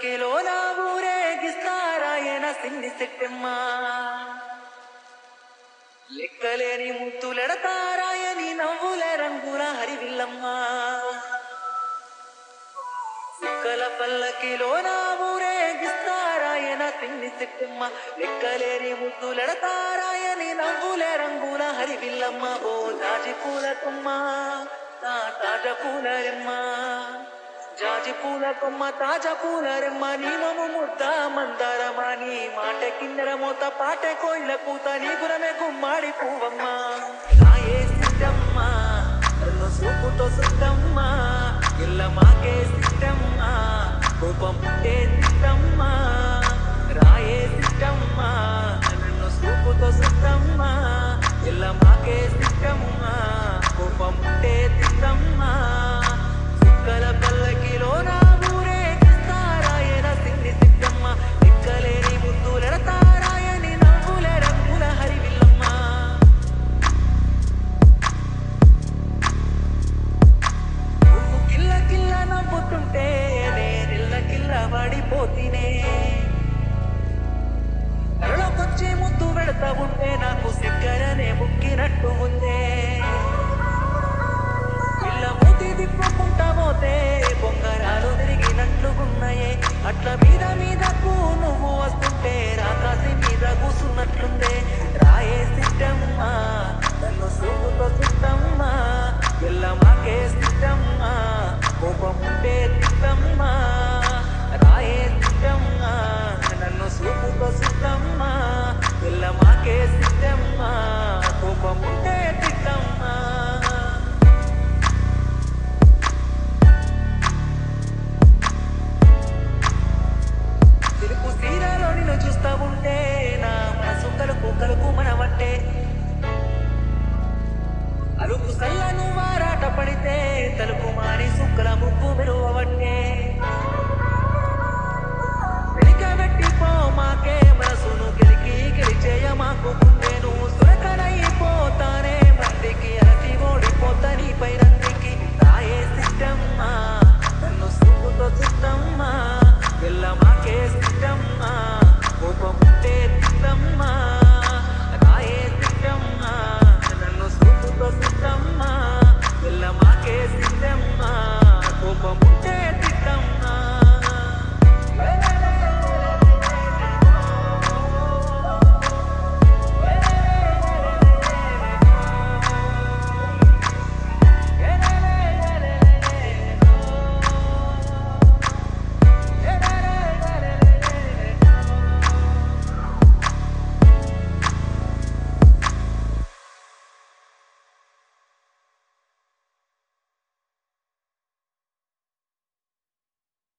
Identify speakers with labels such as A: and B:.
A: పల్లకిలో నా ఊరేగిస్తారాయన సిన్ని సెట్టెమ్మ లెక్కలేని ముత్తులెడతారాయని నవ్వుల రంగుల హరివిల్లమ్మ సుక్కల పల్లకిలో నా ఊరేగిస్తారాయన సిన్ని సెట్టెమ్మ లెక్కలేని ముత్తులెడతారాయని నవ్వుల రంగుల హరివిల్లమ్మ ఓ జాజి పూల కొమ్మ నా తాజ పూల రెమ్మ జాజి పూల కొమ్మ తాజా పూల రెమ్మ నీ మము ముద్ద మందారమా నీ మాట కిన్నెర మోత పాట కోయిల కూత నీ గురమే గుమ్మాడి పువ్వమ్మ నాయే సిద్ధమ్మ నన్ను సూపుతో సుద్దమ్మ ఇల్ల మాకే సిద్ధమ్మ కోపం పుట్టే సిద్ధమ్మ రాయే సిద్ధమ్మ నన్ను సూపుతో సుద్దమ్మ ఇల్ల మాకే సిద్ధమ్మ కోపం పుట్టే సిద్ధమ్మ సుక్కల పల్లకిలో నా ఊరేగిస్తారాయన సిన్ని సిద్ధమ్మ ఎక్కలేని ముద్దులెడతారాయని నవ్వుల రంగుల హరివిల్లమ్మ నువ్వు కిల్ల కిల్ల నవ్వుతుంటే నేనిల్ల కిల్ల పడిపోతినే కళ్ళకొచ్చి ముద్దు పెడతా ఉంటే నాకు సిగ్గరనే ముక్కినట్టు ఉందే పిల్ల మూతి తిప్పుకుంటా పోతే బొంగరాలు తిరిగినట్లుగున్నాయే అట్ల మీద మీదకు నువ్వు వస్తుంటే రాకాసి మీద కూసున్నట్లుందే రాయే సిద్ధమ్మ నన్ను సూపుతో సిద్ధమ్మ పిల్ల మాకే సిద్ధమ్మ కోపం ఉంటే సిద్ధమ్మ రాయే సిద్ధమ్మ నన్ను సూపుతో సిద్ధమ్మ పిల్ల మాకే సిద్ధమ్మ కోపం ఉంటే సిద్ధమ్మ తెలుపు సీరాలో నిన్ను చూస్తా ఉంటే నా మనసు కలుపు కలుపు మనవట్టే అలుపు సల్లను వారాట పడితే తలుపు మారి సుక్కల ముక్కు మెరువవట్టే